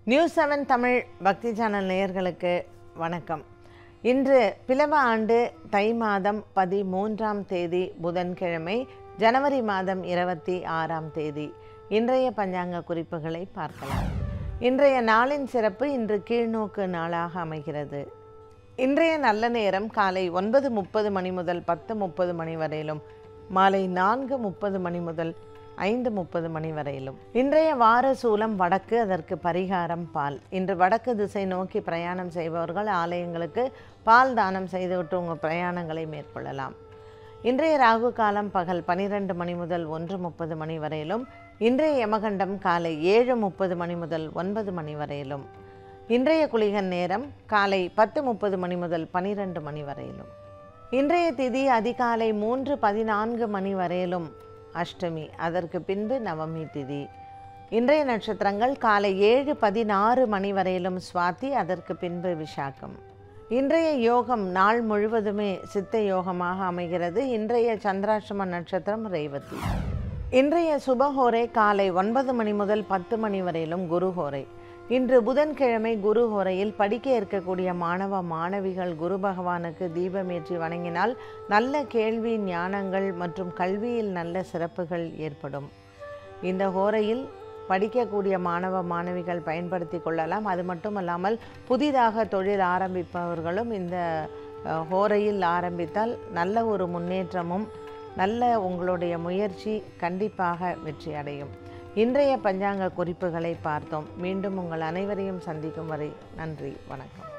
news seven Tamil பக்தி channel நேயர்களுக்கு வணக்கம் இன்று பிலவ ஆண்டு தை மாதம் பதிமூன்றாம் தேதி புதன்கிழமை ஜனவரி மாதம் இருபத்தி ஆறாம் தேதி இன்றைய பஞ்சாங்க குறிப்புகளை பார்க்கலாம் இன்றைய நாளின் சிறப்பு இன்று கீழ்நோக்கு நாளாக அமைகிறது இன்றைய நல்ல நேரம் காலை ஒன்பது முப்பது மணி முதல் பத்து முப்பது மணி வரையிலும் மாலை நான்கு முப்பது மணி முதல் ஐந்து முப்பது மணி வரையிலும் இன்றைய வார சூலம் வடக்கு அதற்கு பரிகாரம் பால் இன்று வடக்கு திசை நோக்கி பிரயாணம் செய்பவர்கள் ஆலயங்களுக்கு பால் தானம் செய்துவிட்டு உங்கள் பிரயாணங்களை மேற்கொள்ளலாம் இன்றைய ராகு காலம் பகல் பனிரெண்டு மணி முதல் ஒன்று முப்பது மணி வரையிலும் இன்றைய யமகண்டம் காலை ஏழு முப்பது மணி முதல் ஒன்பது மணி வரையிலும் இன்றைய குளிகன் நேரம் காலை பத்து முப்பது மணி முதல் பனிரெண்டு மணி வரையிலும் இன்றைய திதி அதிகாலை மூன்று பதினான்கு மணி வரையிலும் அஷ்டமி அதற்கு பின்பு நவமி திதி இன்றைய நட்சத்திரங்கள் காலை ஏழு பதினாறு மணி வரையிலும் சுவாதி அதற்கு பின்பு விஷாகம் இன்றைய யோகம் நாள் முழுவதுமே சித்த யோகமாக அமைகிறது இன்றைய சந்திராஷ்டம நட்சத்திரம் ரேவதி இன்றைய சுபஹோரை காலை ஒன்பது மணி முதல் பத்து மணி வரையிலும் குருஹோரை இன்று புதன்கிழமை குரு ஹோரையில் படிக்க இருக்கக்கூடிய மாணவ மாணவிகள் குரு பகவானுக்கு தீபமேற்றி வணங்கினால் நல்ல கேள்வி ஞானங்கள் மற்றும் கல்வியில் நல்ல சிறப்புகள் ஏற்படும் இந்த ஹோரையில் படிக்கக்கூடிய மாணவ மாணவிகள் பயன்படுத்தி கொள்ளலாம் அது மட்டுமல்லாமல் புதிதாக தொழில் ஆரம்பிப்பவர்களும் இந்த அஹ், ஹோரையில் ஆரம்பித்தால் நல்ல ஒரு முன்னேற்றமும் நல்ல உங்களுடைய முயற்சி கண்டிப்பாக வெற்றி அடையும் இன்றைய பஞ்சாங்க குறிப்புகளை பார்த்தோம் மீண்டும் உங்கள் அனைவரையும் சந்திக்கும் வரை நன்றி வணக்கம்